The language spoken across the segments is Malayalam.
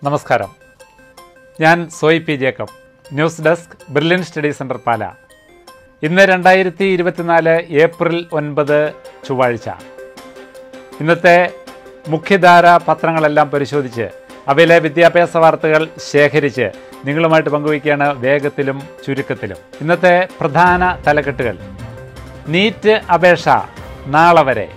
നമസ്കാരം ഞാൻ Soy P Jacob news desk brilliant study centre Pala ഇന്ന് രണ്ടായിരത്തി ഇരുപത്തിനാല് ഏപ്രിൽ ഒൻപത് ചൊവ്വാഴ്ച ഇന്നത്തെ മുഖ്യധാര പത്രങ്ങളെല്ലാം പരിശോധിച്ച് അവയിലെ വിദ്യാഭ്യാസ വാർത്തകൾ ശേഖരിച്ച് നിങ്ങളുമായിട്ട് പങ്കുവയ്ക്കുകയാണ് വേഗത്തിലും ചുരുക്കത്തിലും ഇന്നത്തെ പ്രധാന തലക്കെട്ടുകൾ നീറ്റ് അപേക്ഷ നാളെ വരെ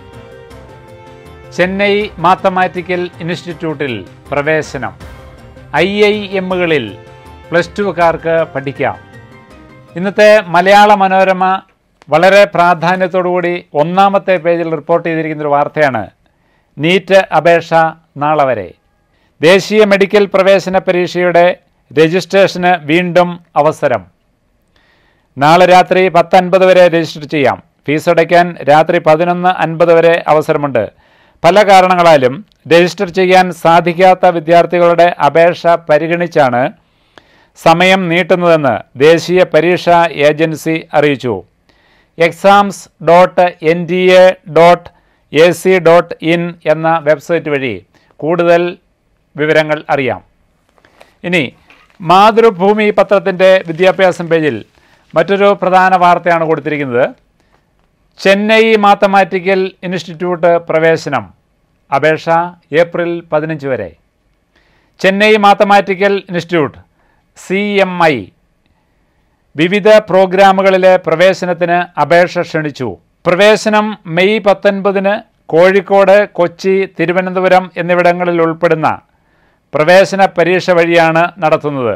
ചെന്നൈ മാത്തമാറ്റിക്കൽ ഇൻസ്റ്റിറ്റ്യൂട്ടിൽ പ്രവേശനം ഐ ഐ എമ്മുകളിൽ പ്ലസ് ടുക്കാർക്ക് പഠിക്കാം ഇന്നത്തെ മലയാള മനോരമ വളരെ പ്രാധാന്യത്തോടുകൂടി ഒന്നാമത്തെ പേജിൽ റിപ്പോർട്ട് ചെയ്തിരിക്കുന്ന ഒരു വാർത്തയാണ് നീറ്റ് അപേക്ഷ നാളെ വരെ ദേശീയ മെഡിക്കൽ പ്രവേശന പരീക്ഷയുടെ രജിസ്ട്രേഷന് വീണ്ടും അവസരം നാളെ രാത്രി പത്ത് അൻപത് വരെ രജിസ്റ്റർ ചെയ്യാം ഫീസ് അടയ്ക്കാൻ രാത്രി പതിനൊന്ന് അൻപത് വരെ അവസരമുണ്ട് പല കാരണങ്ങളാലും രജിസ്റ്റർ ചെയ്യാൻ സാധിക്കാത്ത വിദ്യാർത്ഥികളുടെ അപേക്ഷ പരിഗണിച്ചാണ് സമയം നീട്ടുന്നതെന്ന് ദേശീയ പരീക്ഷാ ഏജൻസി അറിയിച്ചു exams dot N D A dot A C dot in എന്ന വെബ്സൈറ്റ് വഴി കൂടുതൽ വിവരങ്ങൾ അറിയാം ഇനി മാതൃഭൂമി പത്രത്തിൻ്റെ വിദ്യാഭ്യാസം പേജിൽ മറ്റൊരു പ്രധാന വാർത്തയാണ് കൊടുത്തിരിക്കുന്നത് ചെന്നൈ മാത്തമാറ്റിക്കൽ ഇൻസ്റ്റിറ്റ്യൂട്ട് പ്രവേശനം അപേക്ഷ ഏപ്രിൽ പതിനഞ്ച് വരെ Chennai mathematical institute C M I വിവിധ പ്രോഗ്രാമുകളിലെ പ്രവേശനത്തിന് അപേക്ഷ ക്ഷണിച്ചു പ്രവേശനം മെയ് പത്തൊൻപതിന് കോഴിക്കോട് കൊച്ചി തിരുവനന്തപുരം എന്നിവിടങ്ങളിൽ ഉൾപ്പെടുന്ന പ്രവേശന പരീക്ഷ വഴിയാണ് നടത്തുന്നത്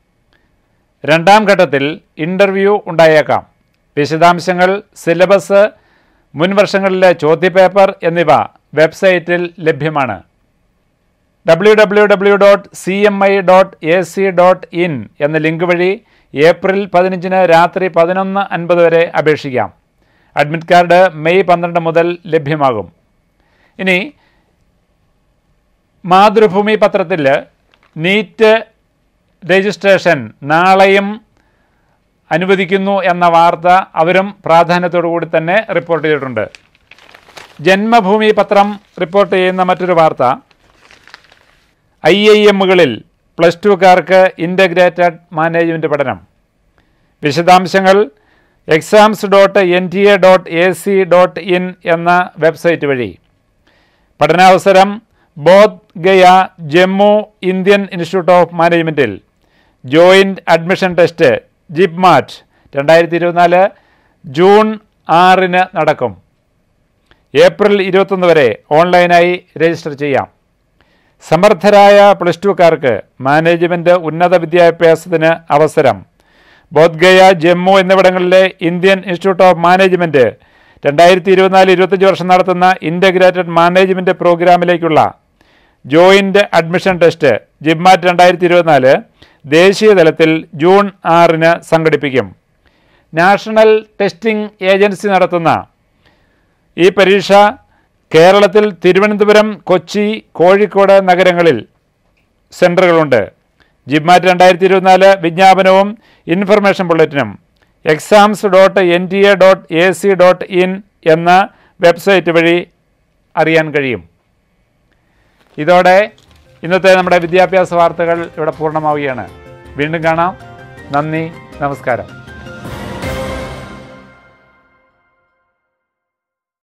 രണ്ടാം ഘട്ടത്തിൽ ഇൻ്റർവ്യൂ ഉണ്ടായേക്കാം വിശദാംശങ്ങൾ സിലബസ് മുൻ വർഷങ്ങളിലെ ചോദ്യപേപ്പർ എന്നിവ വെബ്സൈറ്റിൽ ലഭ്യമാണ് W W W dot C M I dot A C dot in എന്ന ലിങ്ക് വഴി ഏപ്രിൽ പതിനഞ്ചിന് രാത്രി പതിനൊന്ന് അൻപത് വരെ അപേക്ഷിക്കാം അഡ്മിറ്റ് കാർഡ് മെയ് പന്ത്രണ്ട് മുതൽ ലഭ്യമാകും ഇനി മാതൃഭൂമി പത്രത്തിൽ നീറ്റ് രജിസ്ട്രേഷൻ നാളെയും അനുവദിക്കുന്നു എന്ന വാർത്ത അവരും പ്രാധാന്യത്തോടു കൂടി തന്നെ റിപ്പോർട്ട് ചെയ്തിട്ടുണ്ട് ജന്മഭൂമി പത്രം റിപ്പോർട്ട് ചെയ്യുന്ന മറ്റൊരു വാർത്ത ഐ ഐ എമ്മുകളിൽ പ്ലസ് ടുക്കാർക്ക് ഇൻ്റഗ്രേറ്റഡ് മാനേജ്മെൻറ്റ് പഠനം വിശദാംശങ്ങൾ exams dot N T A dot A C dot in എന്ന വെബ്സൈറ്റ് വഴി പഠനാവസരം Bodh Gaya Jammu Indian institute of മാനേജ്മെൻറ്റിൽ ജോയിൻറ്റ് അഡ്മിഷൻ ടെസ്റ്റ് ജിപ്മാറ്റ് രണ്ടായിരത്തി ഇരുപത്തിനാല് ജൂൺ ആറിന് നടക്കും ഏപ്രിൽ ഇരുപത്തൊന്ന് വരെ ഓൺലൈനായി രജിസ്റ്റർ ചെയ്യാം സമർത്ഥരായ പ്ലസ് ടുക്കാർക്ക് മാനേജ്മെൻറ്റ് ഉന്നത വിദ്യാഭ്യാസത്തിന് അവസരം ബോധ്ഗയ ജമ്മു എന്നിവിടങ്ങളിലെ ഇന്ത്യൻ ഇൻസ്റ്റിറ്റ്യൂട്ട് ഓഫ് മാനേജ്മെൻറ്റ് രണ്ടായിരത്തി ഇരുപത്തിനാല് ഇരുപത്തഞ്ച് വർഷം നടത്തുന്ന ഇൻ്റഗ്രേറ്റഡ് മാനേജ്മെൻറ്റ് പ്രോഗ്രാമിലേക്കുള്ള ജോയിൻ്റ് അഡ്മിഷൻ ടെസ്റ്റ് ജിമ്മാറ്റ് രണ്ടായിരത്തി ഇരുപത്തിനാല് ദേശീയ തലത്തിൽ ജൂൺ ആറിന് സംഘടിപ്പിക്കും നാഷണൽ ടെസ്റ്റിംഗ് ഏജൻസി നടത്തുന്ന ഈ പരീക്ഷ കേരളത്തിൽ തിരുവനന്തപുരം കൊച്ചി കോഴിക്കോട് നഗരങ്ങളിൽ സെൻറ്ററുകളുണ്ട് ജിമ്മാറ്റ് രണ്ടായിരത്തി ഇരുപത്തിനാല് വിജ്ഞാപനവും ഇൻഫർമേഷൻ ബുള്ളറ്റിനും exams dot N T A dot A C dot in എന്ന വെബ്സൈറ്റ് വഴി അറിയാൻ കഴിയും ഇതോടെ ഇന്നത്തെ നമ്മുടെ വിദ്യാഭ്യാസ വാർത്തകൾ ഇവിടെ പൂർണ്ണമാവുകയാണ് വീണ്ടും കാണാം നന്ദി നമസ്കാരം